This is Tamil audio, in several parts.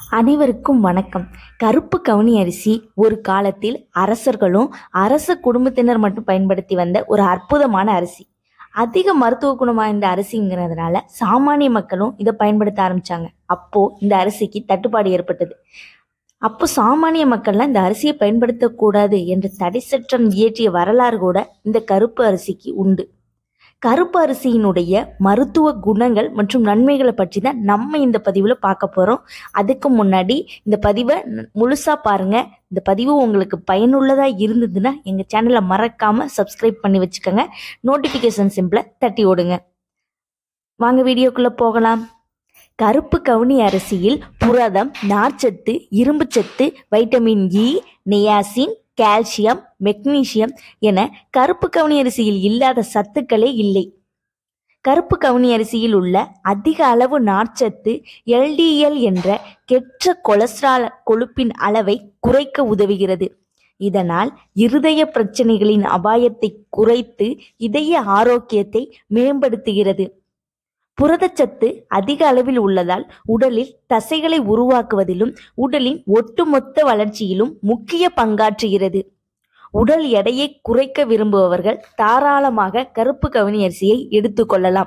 அனைவருக்கும் வணக்கம் கருப்பு கவுனி அரிசி ஒரு காலத்தில் அரசர்களும் அரச குடும்பத்தினர் மட்டும் பயன்படுத்தி வந்த ஒரு அற்புதமான அரிசி அதிக மருத்துவ குணம் வாய்ந்த அரிசிங்கிறதுனால சாமானிய மக்களும் இதை பயன்படுத்த ஆரம்பிச்சாங்க அப்போ இந்த அரிசிக்கு தட்டுப்பாடு ஏற்பட்டது அப்போ சாமானிய மக்கள்லாம் இந்த அரிசியை பயன்படுத்தக்கூடாது என்ற தடை சட்டம் இயற்றிய வரலாறு கூட இந்த கருப்பு அரிசிக்கு உண்டு கருப்பு அரிசியினுடைய மருத்துவ குணங்கள் மற்றும் நன்மைகளை பற்றி தான் நம்ம இந்த பதிவில் பார்க்க போகிறோம் அதுக்கு முன்னாடி இந்த பதிவை முழுசாக பாருங்கள் இந்த பதிவு உங்களுக்கு பயனுள்ளதாக இருந்ததுன்னா எங்கள் சேனலை மறக்காமல் சப்ஸ்கிரைப் பண்ணி வச்சுக்கோங்க நோட்டிஃபிகேஷன் சிம்பிளை தட்டி ஓடுங்க வாங்க வீடியோக்குள்ளே போகலாம் கருப்பு கவுனி அரிசியில் புரதம் நார்ச்சத்து இரும்புச்சத்து vitamin E niacin calcium magnesium என கருப்பு கவுனி அரிசியில் இல்லாத சத்துக்களே இல்லை கருப்பு கவுனி அரிசியில் உள்ள அதிக அளவு நார்ச்சத்து எல்டிஎல் என்ற கெட்ட கொலஸ்ட்ரால் கொழுப்பின் அளவை குறைக்க உதவுகிறது இதனால் இருதய பிரச்சனைகளின் அபாயத்தை குறைத்து இதய ஆரோக்கியத்தை மேம்படுத்துகிறது புரதச்சத்து அதிக அளவில் உள்ளதால் உடலில் தசைகளை உருவாக்குவதிலும் உடலின் ஒட்டுமொத்த வளர்ச்சியிலும் முக்கிய பங்காற்றுகிறது உடல் எடையை குறைக்க விரும்புபவர்கள் தாராளமாக கருப்பு கவுனி அரிசியை எடுத்துக்கொள்ளலாம்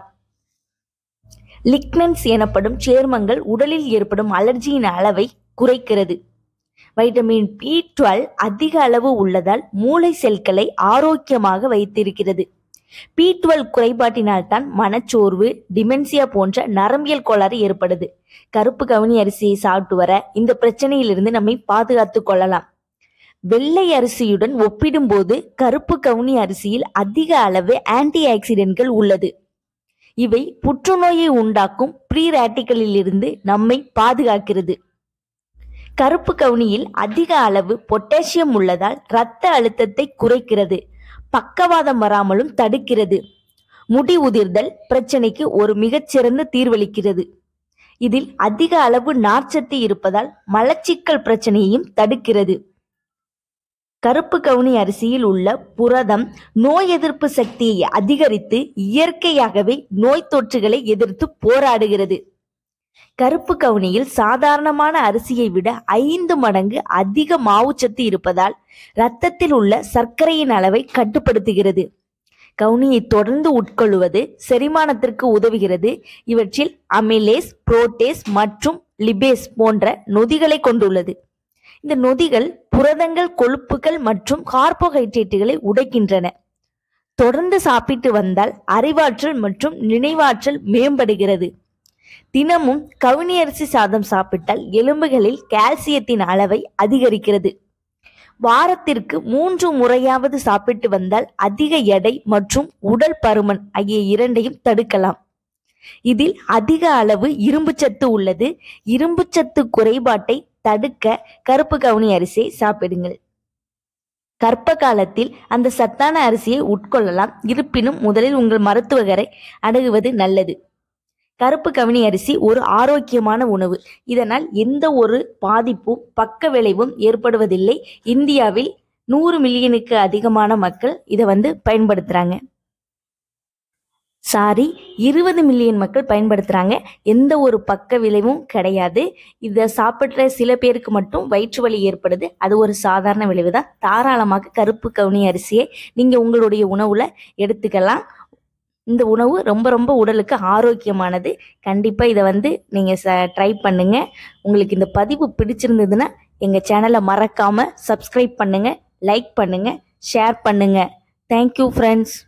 லிக்னன்ஸ் எனப்படும் சேர்மங்கள் உடலில் ஏற்படும் அலர்ஜியின் அளவை குறைக்கிறது வைட்டமின் பி டுவெல் அதிக அளவு உள்ளதால் மூளை செல்களை ஆரோக்கியமாக வைத்திருக்கிறது பி டுவெல் குறைபாட்டினால் தான் மனச்சோர்வு டிமென்சியா போன்ற நரம்பியல் கோளாறு ஏற்படுது கருப்பு கவுனி அரிசியை சாப்பிட்டு வர இந்த பிரச்சனையிலிருந்து நம்மை பாதுகாத்து கொள்ளலாம் வெள்ளை அரிசியுடன் ஒப்பிடும்போது கருப்பு கவுனி அரிசியில் அதிக அளவு ஆன்டி ஆக்சிடென்ட்கள் உள்ளது இவை புற்றுநோயை உண்டாக்கும் ப்ரீ இருந்து நம்மை பாதுகாக்கிறது கருப்பு கவுனியில் அதிக அளவு பொட்டாசியம் உள்ளதால் இரத்த அழுத்தத்தை குறைக்கிறது பக்கவாதம் வராமலும் தடுக்கிறது முடி உதிர்தல் பிரச்சனைக்கு ஒரு மிகச்சிறந்த தீர்வளிக்கிறது இதில் அதிக அளவு நார்ச்சத்து இருப்பதால் மலச்சிக்கல் பிரச்சனையையும் தடுக்கிறது கருப்பு கவுனி அரிசியில் உள்ள புரதம் நோய் எதிர்ப்பு சக்தியை அதிகரித்து இயற்கையாகவே நோய் தொற்றுகளை எதிர்த்து போராடுகிறது கருப்பு கவுனியில் சாதாரணமான அரிசியை விட ஐந்து மடங்கு அதிக மாவுச்சத்து இருப்பதால் இரத்தத்தில் உள்ள சர்க்கரையின் அளவை கட்டுப்படுத்துகிறது கவுனியை தொடர்ந்து உட்கொள்வது செரிமானத்திற்கு உதவுகிறது இவற்றில் அமிலேஸ் புரோட்டேஸ் மற்றும் லிபேஸ் போன்ற நொதிகளை கொண்டுள்ளது இந்த நொதிகள் புரதங்கள் கொழுப்புகள் மற்றும் கார்போஹைட்ரேட்டுகளை உடைக்கின்றன தொடர்ந்து சாப்பிட்டு வந்தால் அறிவாற்றல் மற்றும் நினைவாற்றல் மேம்படுகிறது தினமும் கவுனி அரிசி சாதம் சாப்பிட்டால் எலும்புகளில் கால்சியத்தின் அளவை அதிகரிக்கிறது வாரத்திற்கு மூன்று முறையாவது சாப்பிட்டு வந்தால் அதிக எடை மற்றும் உடல் பருமன் ஆகிய இரண்டையும் தடுக்கலாம் இதில் அதிக அளவு இரும்புச்சத்து உள்ளது இரும்புச்சத்து குறைபாட்டை தடுக்க கருப்பு கவுனி அரிசியை சாப்பிடுங்கள் கர்ப்ப காலத்தில் அந்த சத்தான அரிசியை உட்கொள்ளலாம் இருப்பினும் முதலில் உங்கள் மருத்துவரை அணுகுவது நல்லது கருப்பு கவினி அரிசி ஒரு ஆரோக்கியமான உணவு இதனால் எந்த ஒரு பாதிப்பும் பக்க விளைவும் ஏற்படுவதில்லை இந்தியாவில் நூறு மில்லியனுக்கு அதிகமான மக்கள் இதை வந்து பயன்படுத்துகிறாங்க சாரி இருபது மில்லியன் மக்கள் பயன்படுத்துகிறாங்க எந்த ஒரு பக்க விளைவும் கிடையாது இதை சாப்பிட்ற சில பேருக்கு மட்டும் வயிற்று வலி ஏற்படுது அது ஒரு சாதாரண விளைவு தான் தாராளமாக கருப்பு கவுனி அரிசியை நீங்கள் உங்களுடைய உணவில் எடுத்துக்கலாம் இந்த உணவு ரொம்ப ரொம்ப உடலுக்கு ஆரோக்கியமானது கண்டிப்பாக இதை வந்து நீங்கள் ச ட்ரை பண்ணுங்கள் உங்களுக்கு இந்த பதிவு பிடிச்சிருந்ததுன்னா எங்கள் சேனலை மறக்காமல் சப்ஸ்கிரைப் பண்ணுங்கள் லைக் பண்ணுங்கள் ஷேர் பண்ணுங்கள் தேங்க்யூ ஃப்ரெண்ட்ஸ்